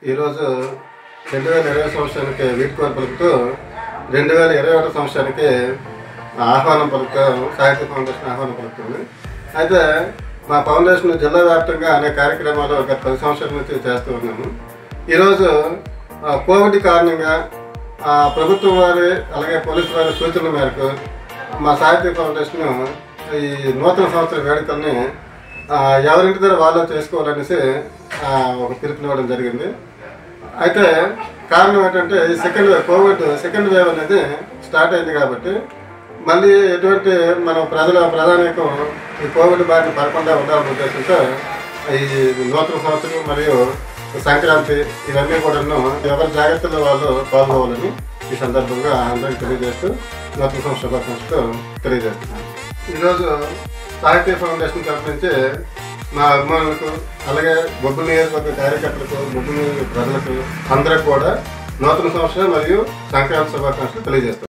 ఈరోజు రెండు వేల ఇరవై సంవత్సరానికి వీడ్కోలు పలుకుతూ రెండు వేల ఇరవై ఒకటి సంవత్సరానికి ఆహ్వానం పలుకుతూ సాహిత్య ఫౌండేషన్ ఆహ్వానం పలుకుతుంది అయితే మా ఫౌండేషన్ జిల్లా వ్యాప్తంగా అనేక కార్యక్రమాలు గత పది సంవత్సరాల నుంచి చేస్తూ ఉన్నాము ఈరోజు ఆ, కోవిడ్ కారణంగా ఆ, ప్రభుత్వం వారి అలాగే పోలీసు వారి సూచనల మేరకు మా సాహిత్య ఫౌండేషన్ ఈ నూతన సంవత్సర వేడుకల్ని ఆ, ఎవరింటి దగ్గర వాళ్ళు చేసుకోవాలనేసి ఆ, ఒక పిలుపునివ్వడం జరిగింది అయితే కారణం ఏంటంటే ఈ second wave covid second wave అనేది స్టార్ట్ అయింది కాబట్టి మళ్ళీ ఎటువంటి మనం ప్రజల ప్రధానికం ఈ కోవిడ్ బారిన పడకుండా ఉండాలనే ఉద్దేశంతో ఈ నూతన సంవత్సరం మరియు సంక్రాంతి ఇవన్నీ కూడాను ఎవరి జాగ్రత్తలో వాళ్ళు పాల్గొవాలని ఈ సందర్భంగా అందరికీ తెలియజేస్తూ నూతన సంవత్సర శుభాకాంక్షలు తెలియజేస్తున్నాను ఈరోజు సాహిత్య ఫౌండేషన్ తరఫు నుంచి మా అభిమానులకు అలాగే బొబ్బు నియోజకవర్గ కార్యకర్తలకు బొబ్బు నియోజకవర్గ ప్రజలకు అందరికి కూడా నూతన సంవత్సరం మరియు సంక్రాంతి శుభాకాంక్షలు తెలియజేస్తాం